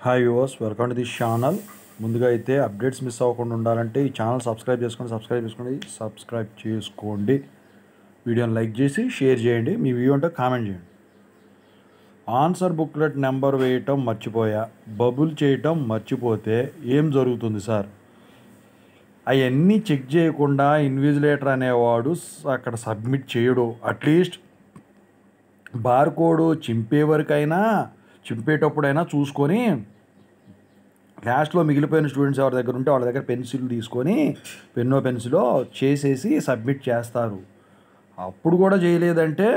hi yours welcome to this channel ముందుగా అయితే updates miss అవ్వకుండా ఉండాలంటే ఈ ఛానల్ సబ్స్క్రైబ్ చేసుకోండి సబ్స్క్రైబ్ చేసుకోండి సబ్స్క్రైబ్ చేసుకోండి వీడియోని లైక్ చేసి షేర్ చేయండి మీ వ్యూ అంటే కామెంట్ చేయండి ఆన్సర్ బుక్లెట్ నెంబర్ వేయటం మర్చిపోయా బబుల్ చేయటం మర్చిపోతే ఏం జరుగుతుంది సార్ అవన్నీ చెక్ చేయకుండా ఇన్విజిలేటర్ అనేవాడు స- అక్కడ సబ్మిట్ చేయడు అట్లీస్ట్ బార్ కోడ్ చింపే వరకైనా చింపేటప్పుడైనా చూసుకొని లాస్ట్లో మిగిలిపోయిన స్టూడెంట్స్ ఎవరి దగ్గర ఉంటే వాళ్ళ దగ్గర పెన్సిల్ తీసుకొని పెన్నో పెన్సిలో చేసేసి సబ్మిట్ చేస్తారు అప్పుడు కూడా చేయలేదంటే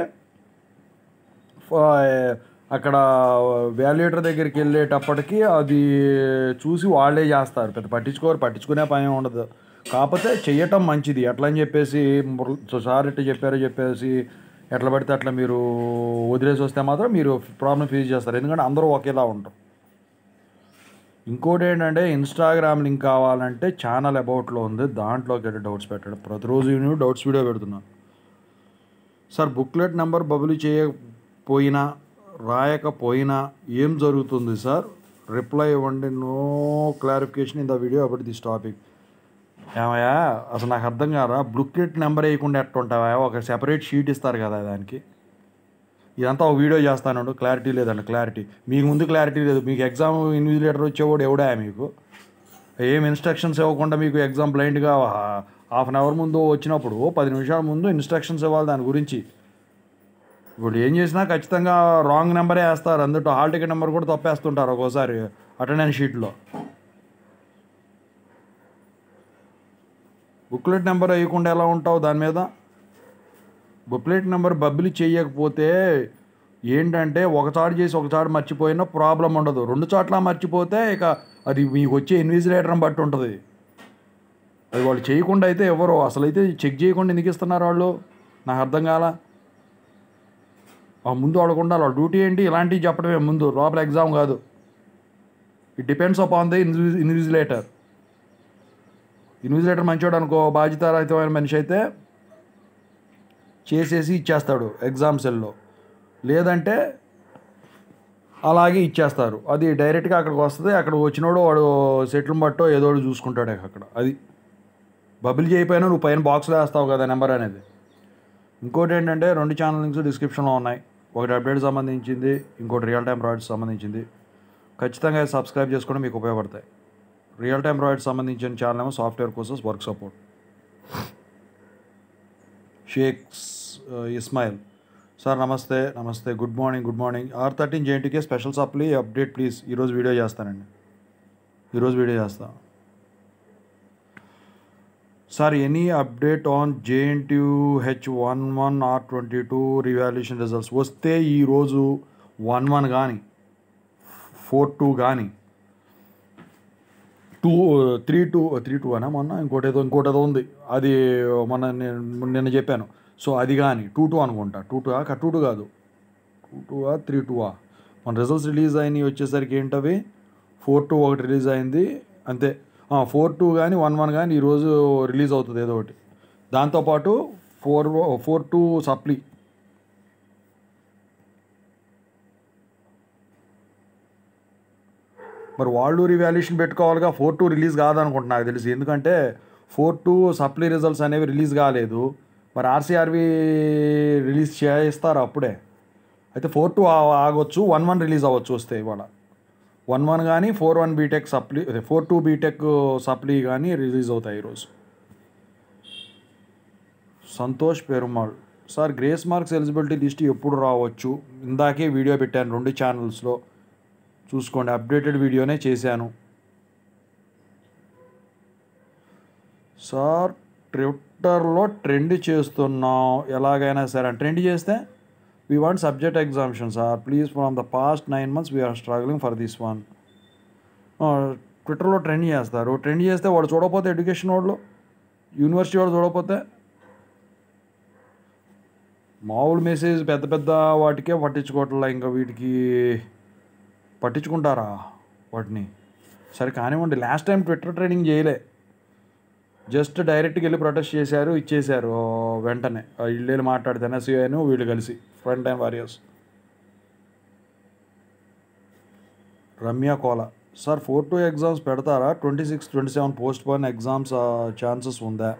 ఫ- అక్కడ వాల్యుయేటర్ దగ్గరికి వెళ్ళేటప్పటికి అది చూసి వాళ్ళే చేస్తారు పెద్ద పట్టించుకోరు పట్టించుకునే పని ఏం ఉండదు కాకపోతే చెయ్యటం మంచిది ఎట్లా అని చెప్పేసి ముర్- సార్ ఎట్లా చెప్పారో చెప్పేసి ఎట్లా పడితే అట్లా మీరు వదిలేసి వస్తే మాత్రం మీరు ప్రాబ్లం ఫేస్ చేస్తారు ఎందుకంటే అందరూ ఒకేలా ఉంటారు ఇంకోటి ఏంటంటే ఇన్స్టాగ్రామ్ లింక్ కావాలంటే ఛానల్ అబౌట్లో ఉంది దాంట్లోకి వెళ్ళి డౌట్స్ పెట్టడం ప్రతిరోజు నేను డౌట్స్ వీడియో పెడుతున్నాను సార్ బుక్లెట్ నెంబర్ బబుల్ చేయకపోయినా రాయకపోయినా ఏం జరుగుతుంది సార్ రిప్లై ఇవ్వండి no clarification in the video about this topic ఏమయ్యా అసలు నాకు అర్థం కాదా బుక్లెట్ నెంబర్ వేయకుండా ఎట్లా ఉంటావా ఒక సెపరేట్ షీట్ ఇస్తారు కదా దానికి ఇదంతా ఒక వీడియో చేస్తాను క్లారిటీ లేదండి క్లారిటీ మీకు ముందు క్లారిటీ లేదు మీకు ఎగ్జామ్ ఇన్విజిలేటర్ వచ్చేవాడు ఎవడా మీకు ఏం ఇన్స్ట్రక్షన్స్ ఇవ్వకుండా మీకు ఎగ్జామ్ బ్లైండ్గా హాఫ్ అన్ అవర్ ముందు వచ్చినప్పుడు పది నిమిషాల ముందు ఇన్స్ట్రక్షన్స్ ఇవ్వాలి దాని గురించి ఇప్పుడు ఏం చేసినా ఖచ్చితంగా రాంగ్ నెంబరే వేస్తారు అందులో హాల్ టికెట్ నెంబర్ కూడా తప్పేస్తుంటారు ఒక్కోసారి అటెండెన్స్ షీట్లో బుక్లెట్ నెంబర్ వేయకుండా ఎలా ఉంటావు దాని మీద బుక్లెట్ నెంబర్ బబ్బిలి చేయకపోతే ఏంటంటే ఒక చాటు చేసి ఒక చాటు మర్చిపోయినా ప్రాబ్లం ఉండదు రెండు చాట్ల మర్చిపోతే ఇక అది మీకు వచ్చే ఇన్విజిలేటర్ని బట్టి ఉంటుంది అది వాళ్ళు చేయకుండా అయితే ఎవరు అసలు అయితే చెక్ చేయకుండా ఎందుకు ఇస్తున్నారు వాళ్ళు నాకు అర్థం కాల ఆ ముందు వాళ్ళకు ఉండాలి వాళ్ళ డ్యూటీ ఏంటి ఇలాంటివి చెప్పడమే ముందు లోపల ఎగ్జామ్ కాదు it depends upon the invigilator invigilator మంచోడు అనుకో బాధ్యతారహితమైన మనిషి అయితే చేసేసి ఇచ్చేస్తాడు ఎగ్జామ్ సెల్లో లేదంటే అలాగే ఇచ్చేస్తారు అది డైరెక్ట్గా అక్కడికి వస్తుంది అక్కడ వచ్చినోడు వాడు సెటిల్ బట్టో ఏదో ఒకటి చూసుకుంటాడు అక్కడ అది బబుల్ చేయకపోయినా నువ్వు పైన బాక్స్లో వేస్తావు కదా నెంబర్ అనేది ఇంకోటి ఏంటంటే రెండు ఛానల్ లింక్స్ డిస్క్రిప్షన్లో ఉన్నాయి ఒకటి అప్డేట్ సంబంధించింది ఇంకోటి రియల్ టైం రాయిడ్స్ సంబంధించింది ఖచ్చితంగా ఇది సబ్స్క్రైబ్ చేసుకోవడం మీకు ఉపయోగపడతాయి రియల్ టైం రాయిడ్స్ సంబంధించిన ఛానల్ ఏమో సాఫ్ట్వేర్ కోర్సెస్ వర్క్ సపోర్ట్ షేక్స్ ఇస్మాయిల్ సార్ నమస్తే నమస్తే good morning good morning R thirteen JNTUK special supply update please ఈరోజు వీడియో చేస్తానండి ఈరోజు వీడియో చేస్తా sir any update on JNTU H one one R twenty two revaluation results వస్తే ఈరోజు one one కానీ ఫోర్ టూ కానీ two three two three two అనా మొన్న ఇంకోటి ఏదో ఇంకోటి ఏదో ఉంది అది మొన్న నేను నిన్న చెప్పాను సో అది కానీ టూ టూ అనుకుంటా టూ టూ టూ టూ కాదు టూ టూ త్రీ టూ మన రిజల్ట్స్ రిలీజ్ అయినవి వచ్చేసరికి ఏంటవి ఫోర్ టూ ఒకటి రిలీజ్ అయింది అంతే ఫోర్ టూ కానీ వన్ వన్ కానీ ఈరోజు రిలీజ్ అవుతుంది ఏదో ఒకటి దాంతోపాటు ఫోర్ ఫోర్ టూ సప్లీ మరి వాళ్ళు రివాల్యూషన్ పెట్టుకోవాలిగా ఫోర్ టూ రిలీజ్ కాదనుకుంటున్నా నాకు తెలిసి ఎందుకంటే ఫోర్ టూ సప్లీ రిజల్ట్స్ అనేవి రిలీజ్ కాలేదు మరి ఆర్సీఆర్వి రిలీజ్ చేస్తారు అప్పుడే అయితే ఫోర్ టూ ఆగొచ్చు వన్ వన్ రిలీజ్ అవ్వచ్చు వస్తే ఇవాళ వన్ వన్ కానీ ఫోర్ వన్ బీటెక్ సప్లీ అదే ఫోర్ టూ బీటెక్ సప్లీ కానీ రిలీజ్ అవుతాయి ఈరోజు Santosh Perumal sir grace marks eligibility list ఎప్పుడు రావచ్చు ఇందాకే వీడియో పెట్టాను రెండు ఛానల్స్లో చూసుకోండి అప్డేటెడ్ వీడియోనే చేశాను సార్ ట్విట్టర్లో ట్రెండ్ చేస్తున్నాం ఎలాగైనా సరే ట్రెండ్ చేస్తే we want subject exemption sir please from the past nine months we are struggling for this one ట్విట్టర్లో ట్రెండ్ చేస్తారు ట్రెండ్ చేస్తే వాడు చూడకపోతే ఎడ్యుకేషన్ వాళ్ళు యూనివర్సిటీ వాడు చూడకపోతే మామూలు మెసేజ్ పెద్ద పెద్ద వాటికే పట్టించుకోవట్లే ఇంకా వీటికి పట్టించుకుంటారా వాటిని సరే కానివ్వండి లాస్ట్ టైం ట్విట్టర్ ట్రైనింగ్ చేయలే జస్ట్ డైరెక్ట్గా వెళ్ళి ప్రొటెస్ట్ చేశారు ఇచ్చేశారు ఓ వెంటనే వీళ్ళు వెళ్ళి మాట్లాడితే ఎన్ఎస్యూఐను వీళ్ళు కలిసి front time warriors Ramya Kola sir four two exams పెడతారా twenty six twenty seven postpone exams chances ఉందా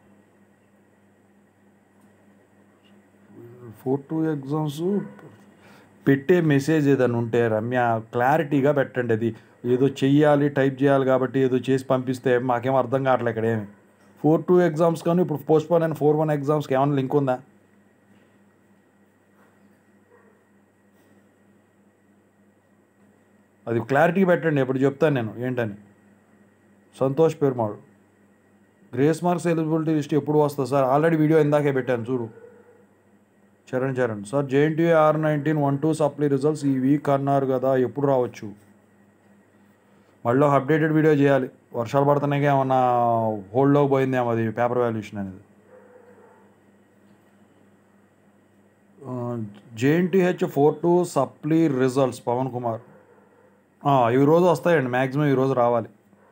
ఫోర్ టూ ఎగ్జామ్స్ పెట్టే మెసేజ్ ఏదైనా ఉంటే రమ్య క్లారిటీగా పెట్టండి అది ఏదో చెయ్యాలి టైప్ చేయాలి కాబట్టి ఏదో చేసి పంపిస్తే మాకేం అర్థం కావట్లే ఇక్కడ ఏమి ఫోర్ టూ ఎగ్జామ్స్ కానీ ఇప్పుడు పోస్ట్ పోన్ అయిన ఫోర్ వన్ ఎగ్జామ్స్కి ఏమైనా లింక్ ఉందా అది క్లారిటీ పెట్టండి ఎప్పుడు చెప్తాను నేను ఏంటని Santosh Perumadu grace marks eligibility list ఎప్పుడు వస్తుంది సార్ ఆల్రెడీ వీడియో ఇందాకే పెట్టాను చూడు Charan Charan sir JNT R nineteen one two supply results ఈ వీక్ అన్నారు కదా ఎప్పుడు రావచ్చు మళ్ళీ ఒక అప్డేటెడ్ వీడియో చేయాలి వర్షాలు పడుతున్నాయి ఏమన్నా హోల్డ్లో పోయిందేమో అది పేపర్ వాల్యుయేషన్ అనేది JNTH four two supply results Pavan Kumar ఆ, ఈ రోజు వస్తాయండి మ్యాక్సిమం ఈ రోజు రావాలి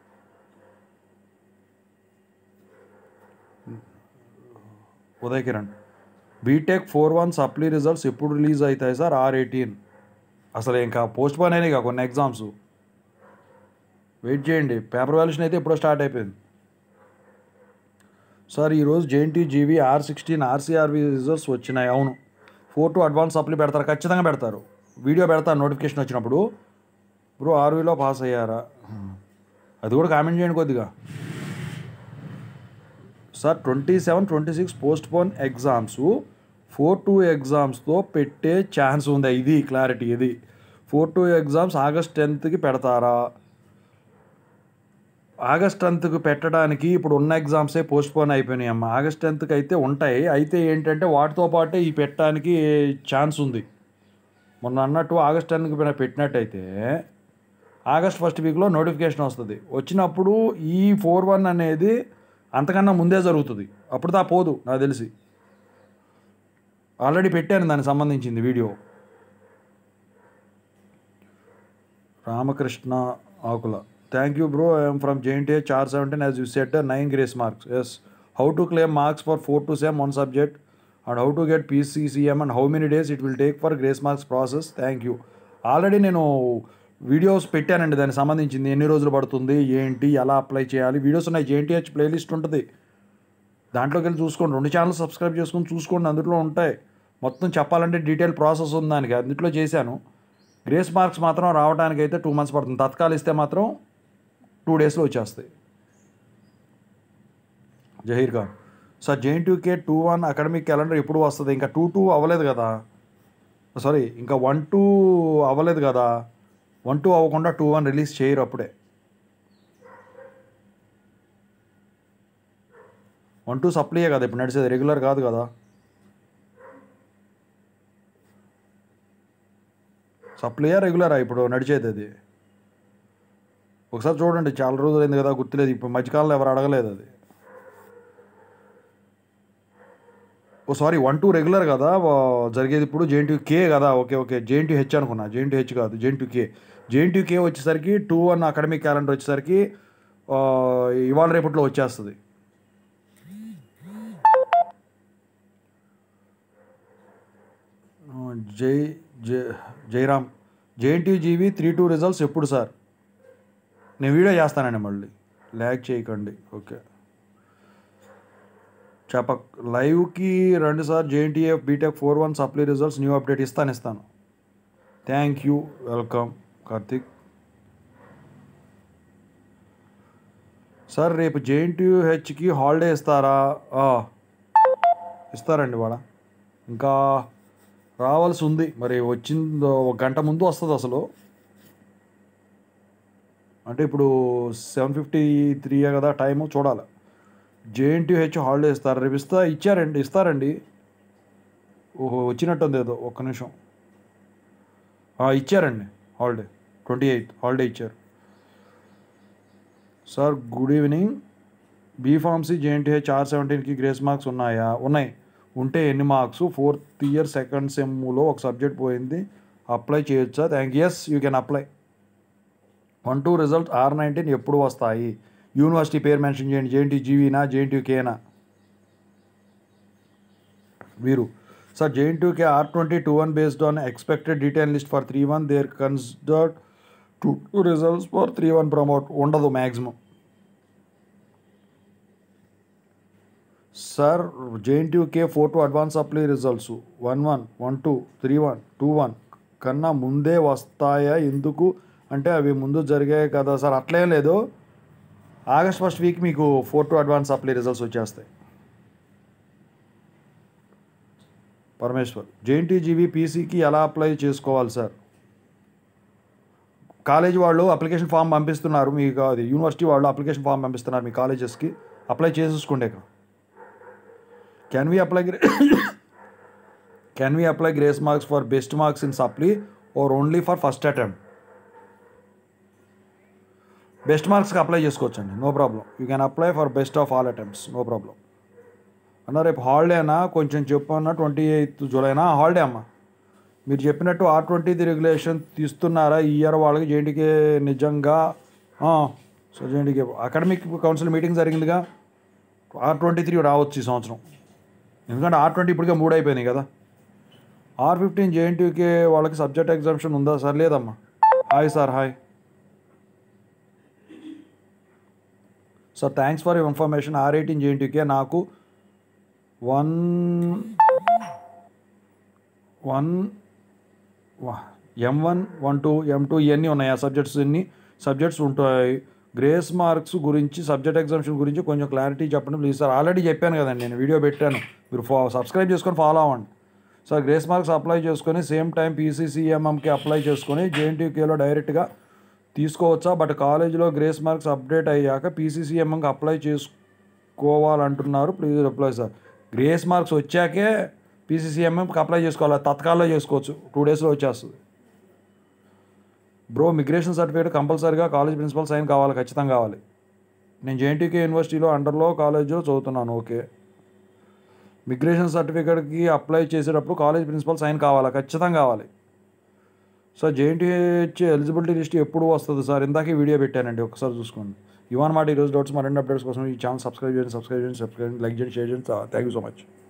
Uday Kiran BTech four one supply results ఎప్పుడు రిలీజ్ అవుతాయి సార్ ఆర్ ఎయిటీన్ అసలు ఇంకా పోస్ట్ పోన్ అయినాయి కదా కొన్ని ఎగ్జామ్స్ వెయిట్ చేయండి పేపర్ వాల్యుయేషన్ అయితే ఎప్పుడో స్టార్ట్ అయిపోయింది సార్ ఈరోజు JNT GV R sixteen RCRV results వచ్చినాయి అవును ఫోర్ టు అడ్వాన్స్ సప్లీ పెడతారు ఖచ్చితంగా పెడతారు వీడియో పెడతారు నోటిఫికేషన్ వచ్చినప్పుడు బ్రో ఆర్వీలో పాస్ అయ్యారా అది కూడా కామెంట్ చేయండి కొద్దిగా sir twenty seven twenty six postpone exams four two ఎగ్జామ్స్తో పెట్టే ఛాన్స్ ఉందా ఇది క్లారిటీ ఇది ఫోర్ టూ ఎగ్జామ్స్ ఆగస్ట్ టెన్త్కి పెడతారా ఆగస్ట్ టెన్త్కి పెట్టడానికి ఇప్పుడు ఉన్న ఎగ్జామ్సే పోస్ట్ పోన్ అయిపోయినాయి అమ్మ ఆగస్ట్ టెన్త్కి అయితే ఉంటాయి అయితే ఏంటంటే వాటితో పాటే ఈ పెట్టడానికి ఛాన్స్ ఉంది మొన్న అన్నట్టు ఆగస్ట్ టెన్కి పెట్టినట్టయితే ఆగస్ట్ ఫస్ట్ వీక్లో నోటిఫికేషన్ వస్తుంది వచ్చినప్పుడు ఈ ఫోర్ వన్ అనేది అంతకన్నా ముందే జరుగుతుంది అప్పుడు దా పోదు నాకు తెలిసి ఆల్రెడీ పెట్టాను దానికి సంబంధించింది video Ramakrishna Akula thank you bro I'm from JNTH R seventeen as you said nine grace marks yes how to claim marks for four two same one subject and how to get PCCM and how many days it will take for grace marks process thank you already నేను videos పెట్టానండి దానికి సంబంధించింది ఎన్ని రోజులు పడుతుంది ఏంటి ఎలా apply చేయాలి వీడియోస్ ఉన్నాయి జేఎన్టీహెచ్ ప్లేలిస్ట్ ఉంటుంది దాంట్లోకి వెళ్ళి చూసుకోండి రెండు ఛానల్ సబ్స్క్రైబ్ చేసుకొని చూసుకోండి అందులో ఉంటాయి మొత్తం చెప్పాలంటే డీటెయిల్ ప్రాసెస్ ఉంది దానికి అందులో చేశాను గ్రేస్ మార్క్స్ మాత్రం రావడానికి అయితే టూ మంత్స్ పడుతుంది తత్కాలు ఇస్తే మాత్రం టూ డేస్లో వచ్చేస్తాయి Zaheer Khan sir JNTUK two one academic calendar ఎప్పుడు వస్తుంది ఇంకా టూ టూ అవ్వలేదు కదా సారీ ఇంకా వన్ టూ అవ్వలేదు కదా వన్ టూ అవ్వకుండా టూ వన్ రిలీజ్ చేయరు అప్పుడే వన్ టూ సప్లీయే కదా ఇప్పుడు నడిచేది రెగ్యులర్ కాదు కదా సప్లీయా రెగ్యులరా ఇప్పుడు నడిచేది అది ఒకసారి చూడండి చాలా రోజులు అయింది కదా గుర్తులేదు ఇప్పుడు మధ్యకాలంలో ఎవరు అడగలేదు అది oh sorry one two regular కదా వా- జరిగేది ఇప్పుడు జేఎన్టీ కే కదా ఓకే ఓకే జేఎన్టీ హెచ్ అనుకున్నా జేఎన్టీ హెచ్ కాదు జేఎన్టీ కే జేఎన్టీ కే వచ్చేసరికి టూ వన్ అకాడమిక్ క్యాలెండర్ వచ్చేసరికి ఆ, ఇవాళ రేపట్లో వచ్చేస్తుంది ఆ, Jai Jai Jairam JNT GV three two results ఎప్పుడు సార్ నేను వీడియో చేస్తానండి మళ్ళీ ల్యాగ్ చేయకండి ఓకే చెప్ప లైవ్కి రెండు sir JNTF BTech four one supply results new update ఇస్తాను ఇస్తాను thank you welcome Karthik sir రేపు జేఎన్టీహెచ్కి హాలిడే ఇస్తారా ఆ, ఇస్తారండి వాడ ఇంకా రావాల్సి ఉంది మరి వచ్చింది ఒక గంట ముందు వస్తుంది అసలు అంటే ఇప్పుడు సెవెన్ ఫిఫ్టీ త్రీ కదా టైము చూడాలి జేఎన్టీహెచ్ హాలిడే ఇస్తారు రేపు ఇస్తా ఇచ్చారండి ఇస్తారండి ఓహో వచ్చినట్టుంది ఏదో ఒక్క నిమిషం ఆ, ఇచ్చారండి హాలిడే ట్వంటీ ఎయిత్ హాలిడే ఇచ్చారు sir good evening BPharmacy JNTH R సెవెంటీన్కి గ్రేస్ మార్క్స్ ఉన్నాయా ఉన్నాయి ఉంటే ఎన్ని మార్క్స్ ఫోర్త్ ఇయర్ సెకండ్ సెమ్లో ఒక సబ్జెక్ట్ పోయింది అప్లై చేయొచ్చా thanks you can apply one two result R nineteen ఎప్పుడు వస్తాయి యూనివర్సిటీ పేరు మెన్షన్ చేయండి జేఎన్టీ జీవీనా జేఎన్టీ కేనా వీరు sir JNT K R twenty two one based on expected detail list for three one there considered to results for three one promote ఉండదు maximum sir JNTUK four to advance apply results one one one two three one two one కన్నా ముందే వస్తాయా ఎందుకు అంటే అవి ముందు జరిగాయి కదా సార్ అట్లేం లేదు ఆగస్ట్ ఫస్ట్ వీక్ మీకు four to advance apply results వచ్చేస్తాయి పరమేశ్వర్ జేఎన్టీజీవీ పీసీకి ఎలా అప్లై చేసుకోవాలి సార్ కాలేజ్ వాళ్ళు అప్లికేషన్ ఫామ్ పంపిస్తున్నారు మీకు అది యూనివర్సిటీ వాళ్ళు అప్లికేషన్ ఫామ్ పంపిస్తున్నారు మీ కాలేజెస్కి అప్లై చేసేసుకోండి can we apply can we apply grace marks for best marks in supply or only for first attempt best మార్క్స్కి అప్లై చేసుకోవచ్చండి no problem you can apply for best of all attempts no problem అన్న రేపు హాలిడేనా కొంచెం చెప్పు అన్న twenty eighth జూలైనా holiday అమ్మా మీరు చెప్పినట్టు ఆర్ ట్వంటీది రెగ్యులేషన్ తీస్తున్నారా ఈ ఇయర్ వాళ్ళకి జేఎన్టీకే నిజంగా so JNTK academic council meeting జరిగిందిగా ఆర్ ట్వంటీ త్రీ రావచ్చు ఈ సంవత్సరం ఎందుకంటే ఆర్ ట్వంటీ ఇప్పటికే మూడు అయిపోయినాయి కదా ఆర్ ఫిఫ్టీన్ జేఎన్టీకే వాళ్ళకి సబ్జెక్ట్ ఎగ్జామ్షన్ ఉందా సార్ లేదమ్మా hi sir hi sir thanks for information R eighteen JNTK నాకు one one M one one two M two ఇవన్నీ ఉన్నాయి ఆ సబ్జెక్ట్స్ ఇన్ని సబ్జెక్ట్స్ ఉంటాయి గ్రేస్ మార్క్స్ గురించి సబ్జెక్ట్ ఎగ్జామ్షన్ గురించి కొంచెం క్లారిటీ చెప్పండి ప్లీజ్ సార్ ఆల్రెడీ చెప్పాను కదండి నేను వీడియో పెట్టాను మీరు ఫా సబ్స్క్రైబ్ చేసుకొని ఫాలో అవ్వండి సార్ గ్రేస్ మార్క్స్ అప్లై చేసుకొని సేమ్ టైం పీసీసీఎంఎంకి అప్లై చేసుకొని జేఎన్టీకేలో డైరెక్ట్గా తీసుకోవచ్చా బట్ కాలేజీలో గ్రేస్ మార్క్స్ అప్డేట్ అయ్యాక పీసీసీఎంఎంకి అప్లై చేసుకోవాలంటున్నారు please reply sir grace marks వచ్చాకే పీసీసీఎంఎంకి అప్లై చేసుకోవాలి తత్కాల్లో చేసుకోవచ్చు టూ డేస్లో వచ్చేస్తుంది బ్రో మిగ్రేషన్ సర్టిఫికేట్ కంపల్సరీగా కాలేజ్ ప్రిన్సిపల్ సైన్ కావాలి ఖచ్చితంగా కావాలి నేను జేఎన్టీకే యూనివర్సిటీలో అండర్లో కాలేజ్లో చదువుతున్నాను ఓకే మిగ్రేషన్ సర్టిఫికేట్కి అప్లై చేసేటప్పుడు కాలేజ్ ప్రిన్సిపల్ సైన్ కావాలా ఖచ్చితంగా కావాలి సార్ జేఎన్టీహెచ్ ఎలిజిబిలిటీ లిస్ట్ ఎప్పుడు వస్తుంది సార్ ఇందాకే వీడియో పెట్టానండి ఒకసారి చూసుకోండి ఇవన్నమాట ఈరోజు డౌట్స్ మరిన్ని అప్డేట్స్ కోసం ఈ ఛానల్ సబ్స్క్రైబ్ చేయండి సబ్స్క్రైబ్ చేయండి సబ్స్క్రైబ్ చేయండి లైక్ చేయండి షేర్ చేయండి థ్యాంక్ యూ సో మచ్